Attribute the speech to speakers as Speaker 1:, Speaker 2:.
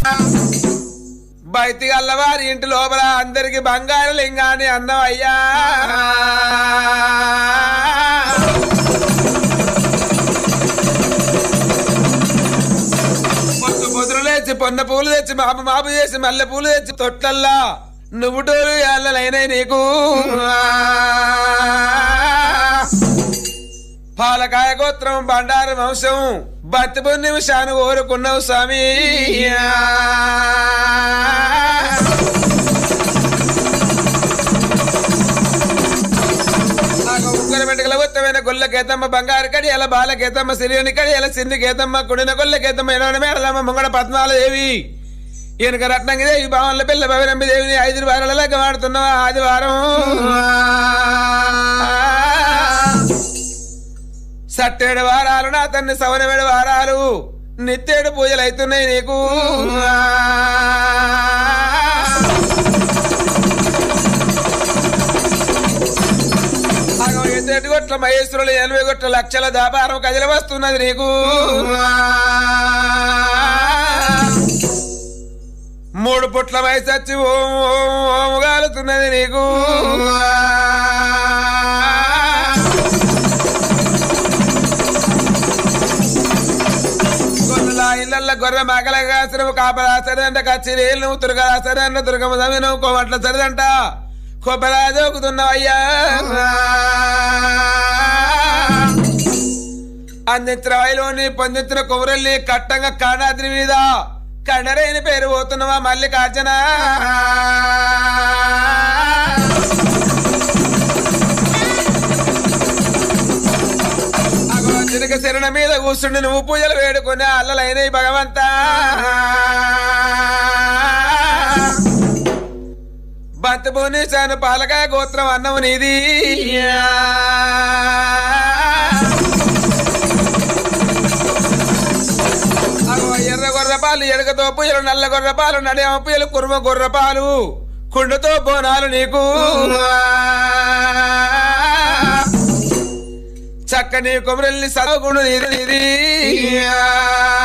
Speaker 1: బయటి గల్లవారి ఇంటి లోపల అందరికి బంగారు లింగాన్ని అన్నం అయ్యా పొద్దు పొద్దులు లేచి పొన్న పూలు తెచ్చి మాపు మాపు చేసి మల్లె పూలు తెచ్చి తొట్లల్లా నువ్వుటోలు ఎల్లలైనాయి నీకు పాలకాయ గోత్రం బండారు వంశం బతి పుణ్యం శాను కోరుకున్నావు స్వామి ముగ్గురు మెట్టుకల ఉత్తమైన గొల్ల కేతమ్మ బంగారు కడి ఎలా బాల కేతమ్మ సిరియని కడి ఎలా సింధి కేతమ్మ కుడిన గొల్ల కేతమ్మ ఎనవని మేడలమ్మ ముంగడ పద్మాల దేవి ఈయనక రత్నంగి దేవి భావన్ల పిల్ల భవిరంబి దేవిని ఐదు వారాల వాడుతున్నావా ఆదివారం సట్టేడు వారాలు నా తన్ని సవనమేడు వారాలు నిత్యేడు పూజలు అవుతున్నాయి నీకు అగో ఎత్తేటి గొట్ల మహేశ్వరులు ఎనభై గొట్ల లక్షల వ్యాపారం కదిలి వస్తున్నది నీకు మూడు పుట్ల వయసొచ్చి ఓం ఓం ఓం గాలుతున్నది నీకు గొర్రెల ఇళ్ళల్ల గొర్రె మగల కాసిన కాపలా సరిదంట కచ్చిరీలు నువ్వు తురగ సరిదంట దుర్గమ్మ సమి నువ్వు కోమట్ల సరిదంట కొబ్బరా దోకుతున్నావయ్యా అందించిన వాయిలోని పొందించిన కొబ్బరిల్ని కట్టంగా కాడాద్రి మీద కండరైన పేరు పోతున్నావా మల్లికార్జున అగో చినక శరణ మీద కూర్చుండి నువ్వు పూజలు వేడుకుని అల్లలైనవి భగవంతా బంతి భువనేశాను పాలకాయ గోత్రం అన్నము నీది అగో ఎర్ర గొర్రెపాలు ఎడకతో పూయలు నల్ల గొర్రెపాలు నడియమ పూయలు కుర్మ గొర్రెపాలు కుండతో బోనాలు నీకు చక్కని కొమరల్ని సరగుండు నీది నీది